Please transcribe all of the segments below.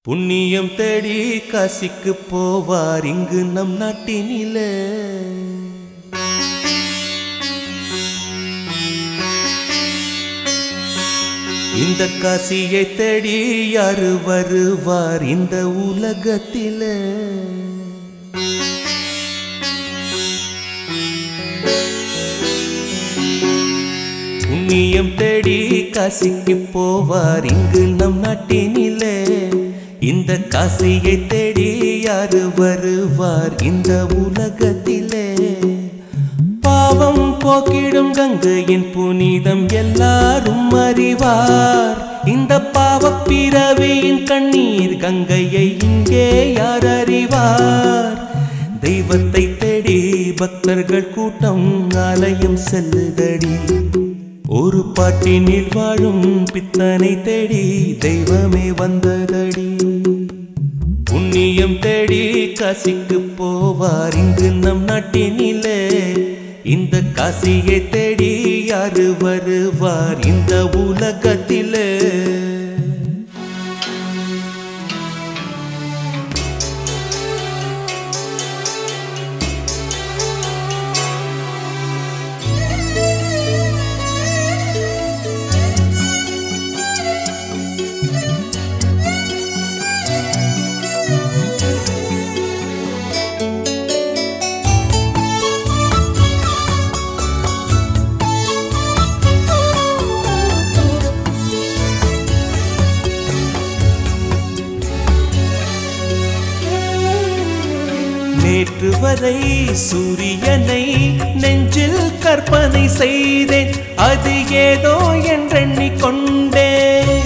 புண்ணியம் தேடி காசிக்கு போவார் இங்கு நம் நாட்டினிலே இந்த காசியை தேடி யாரு வருவார் இந்த உலகத்திலே புண்ணியம் தேடி காசிக்கு போவார் இங்கு நம் நாட்டினிலே இந்த காசியை தேடி யாரு வருவார் இந்த உலகத்திலே பாவம் போக்கிடும் கங்கையின் புனிதம் எல்லாரும் அறிவார் இந்த பாவப் பிறவியின் கண்ணீர் கங்கையை இங்கே யார் அறிவார் தெய்வத்தை தேடி பக்தர்கள் கூட்டம் ஆலயம் செல்லுதடி ஒரு பாட்டினில் வாழும் பித்தனை தேடி தெய்வமே வந்ததடி புண்ணியம் தேடி காசிக்கு போவார் இங்கு நம் நாட்டினிலே இந்த காசியை தேடி யாரு வருவார் இந்த உலகத்திலே நேற்று வரை சூரியனை நெஞ்சில் கற்பனை செய்தேன் அது ஏதோ என்றெண்ணிக் கொண்டேன்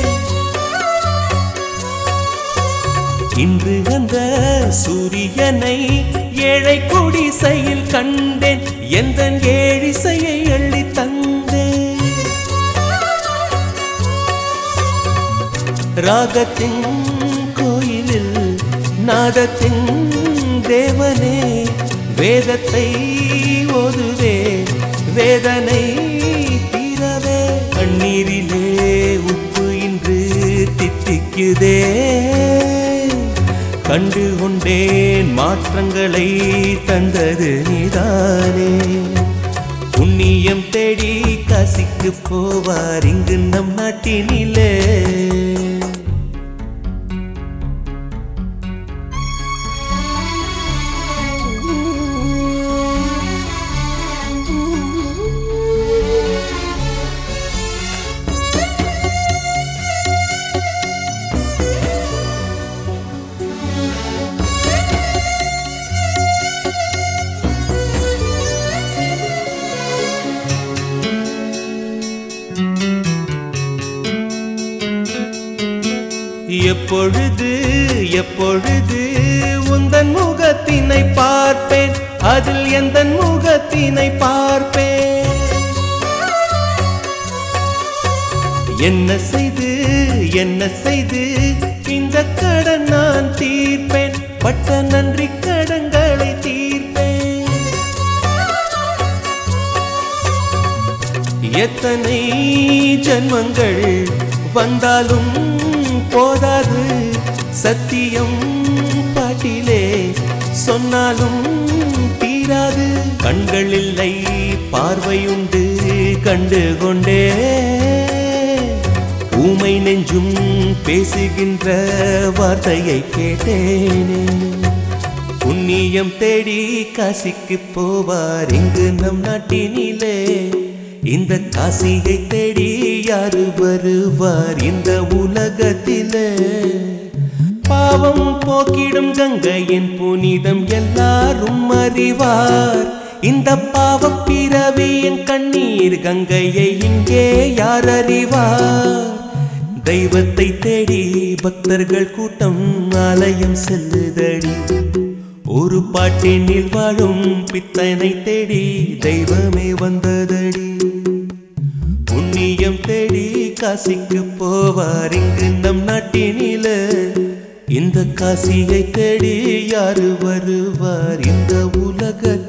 இன்று அந்த சூரியனை ஏழை குடிசையில் கண்டேன் எந்த ஏழிசையை அள்ளி தந்தேன் ராகத்தின் கோயிலில் நாதத்தின் தேவனே வேதத்தை ஓதுவே வேதனை தீரவே கண்ணீரிலே உப்பு இன்று தித்திக்குதே கண்டு கொண்டேன் மாற்றங்களை தந்தது நீதானே புண்ணியம் தேடி காசிக்கு போவார் இங்கு நம் நாட்டினிலே எப்பொழுது எப்பொழுது உந்தன் முகத்தினை பார்ப்பேன் அதில் எந்த முகத்தினை பார்ப்பேன் என்ன செய்து என்ன செய்து இந்த கடன் நான் தீர்ப்பேன் பட்ட நன்றி கடன்களை தீர்ப்பேன் எத்தனை ஜன்மங்கள் வந்தாலும் போதாது சத்தியம் பாட்டிலே சொன்னாலும் தீராது கண்கள் இல்லை பார்வையுண்டு கண்டு கொண்டே ஊமை நெஞ்சும் பேசுகின்ற வார்த்தையை கேட்டேனே புண்ணியம் தேடி காசிக்கு போவார் இங்கு நம் நாட்டினிலே இந்த காசியை தேடி யாரு வருவார் இந்த உலகத்திலே பாவம் போக்கிடும் கங்கையின் புனிதம் எல்லாரும் அறிவார் இந்த பாவப் பிறவியின் கண்ணீர் கங்கையை இங்கே யார் அறிவார் தெய்வத்தை தேடி பக்தர்கள் கூட்டம் ஆலயம் செல்லுதடி ஒரு பாட்டினில் வாழும் பித்தனை தேடி தெய்வமே வந்ததடி புண்ணியம் தேடி காசிக்கு போவார் இங்கு நம் நாட்டினில இந்த காசியை தேடி யாரு வருவார் இந்த உலகத்தில்